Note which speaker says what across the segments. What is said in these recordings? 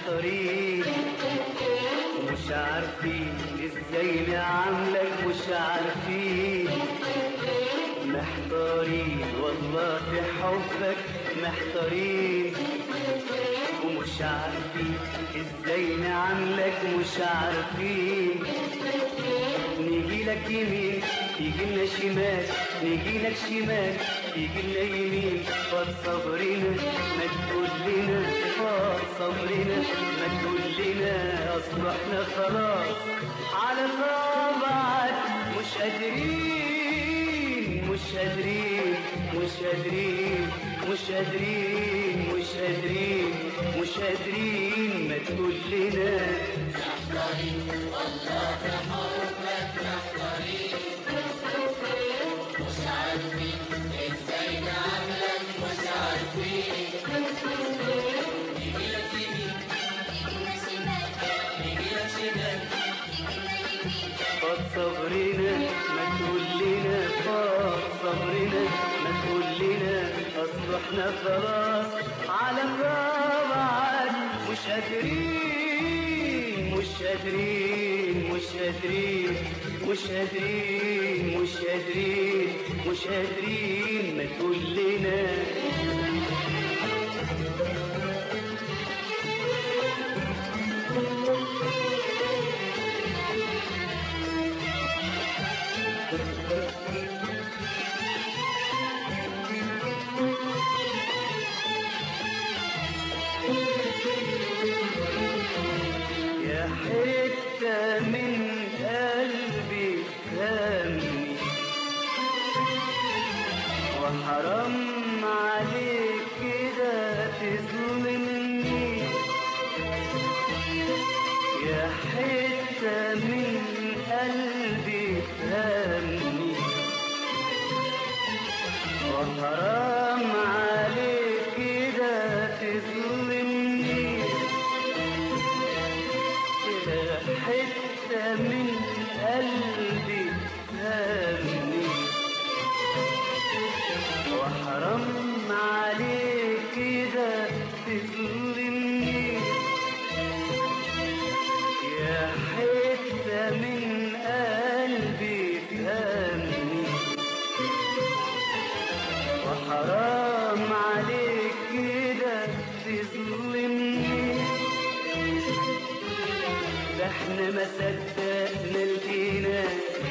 Speaker 1: محتارين ومش عارفين ازاي نعاملك مش عارفين محتارين والله في حبك محتارين ومش عارفين ازاي نعاملك مش عارفين نيجي لك يمين يجي لنا شمال نيجي لك شمال يجي لنا يمين فات صبرنا ما تقول لنا فات صبرنا ما تقول لنا اصل احنا خلاص على طبعك مش قادرين مش قادرين مش قادرين مش قادرين مش قادرين مش قادرين ما تقول لنا
Speaker 2: محتارين والله في حبك محتارين مش عارفين ازاي نعاملك مش عارفين يجي لك يمين يجي لك شمال
Speaker 1: فات صبرنا ما تقول لنا فات صبرنا ما تقول لنا اصل احنا خلاص على طبعك مش قادرين مش قادرين مش قادرين مش قادرين مش قادرين مش قادرين ما تقول لنا يا حتة من قلبي فهمني وحرام عليك كده تظلمني يا حتة من قلبي فهمني وحرام عليك كده تظلمني حتة من قلبي فهمني وحرام عليك كده تظلمني يا حتة من قلبي فهمني وحرام عليك كده تظلمني ده احنا ما صدقنا لقينا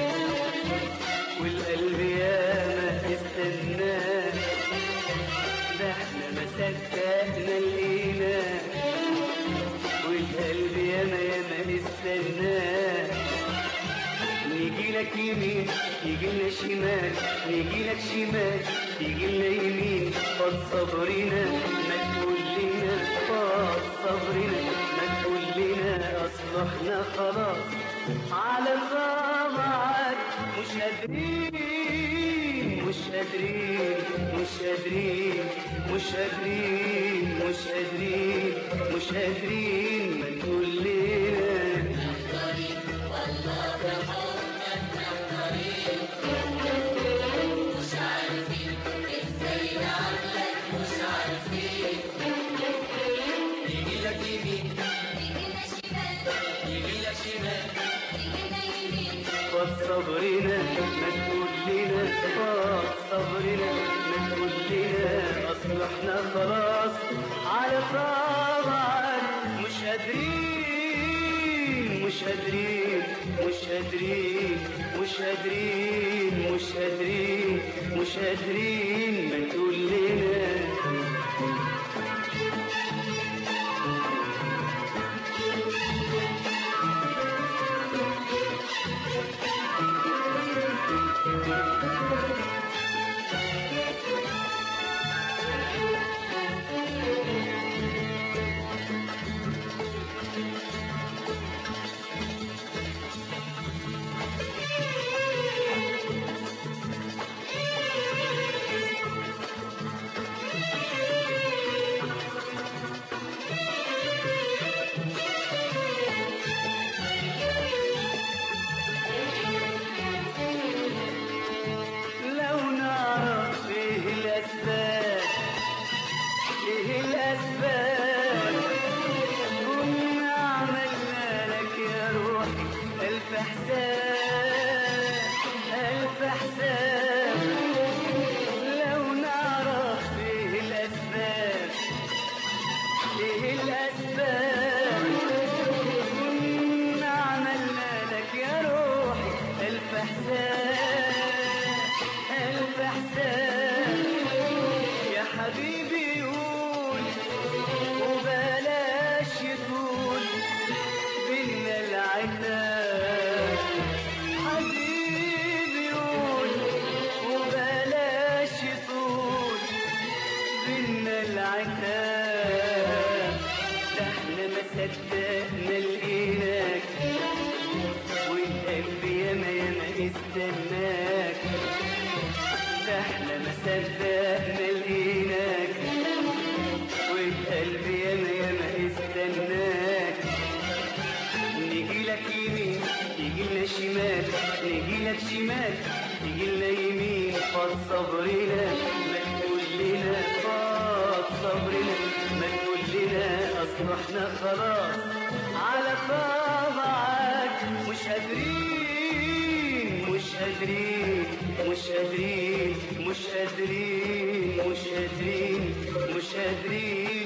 Speaker 1: والقلب ياما استنى ده احنا ما صدقنا لقينا والقلب ياما ياما استنى نيجي لك يمين يجي لنا شمال نيجي لك شمال يجي لنا يمين فاض صبرنا ما تقول لنا فاض صبرنا ما تقول لنا اصل احنا خلاص على طبعك مش قادرين مش قادرين مش قادرين مش قادرين مش قادرين مش قادرين ما تقول لنا
Speaker 2: محتارين والله في حبك محتارين مش عارفين ازاي نعاملك مش عارفين يجي لك يمين يجي لك شمال
Speaker 1: فاض صبرنا ما تقول لنا فاض صبرنا ما تقول لنا اصل احنا خلاص على طبعك مش قادرين مش قادرين مش قادرين مش قادرين مش قادرين مش قادرين ما تقول لنا روحي ألف حساب ألف حساب لو نعرف ايه الأسباب ايه الأسباب كنا عملنا لك يا روحي ألف حساب ألف حساب يا حبيبي قول وبلاش يطول بينا العتاب حبيبي قول وبلاش يطول بينا العتاب ده احنا ما صدقنا لقيناك والقلب ياما ياما استناك ده احنا ما صدقنا لقيناك والقلب ياما ياما استناك نيجي لك يمين يجي لنا شمال نيجي لك شمال يجي لنا يمين فاض صبرنا ما تقول لنا فاض صبرنا ما تقول لنا اصل احنا خلاص على طبعك مش قادرين مش قادرين مش قادرين مش قادرين مش قادرين مش قادرين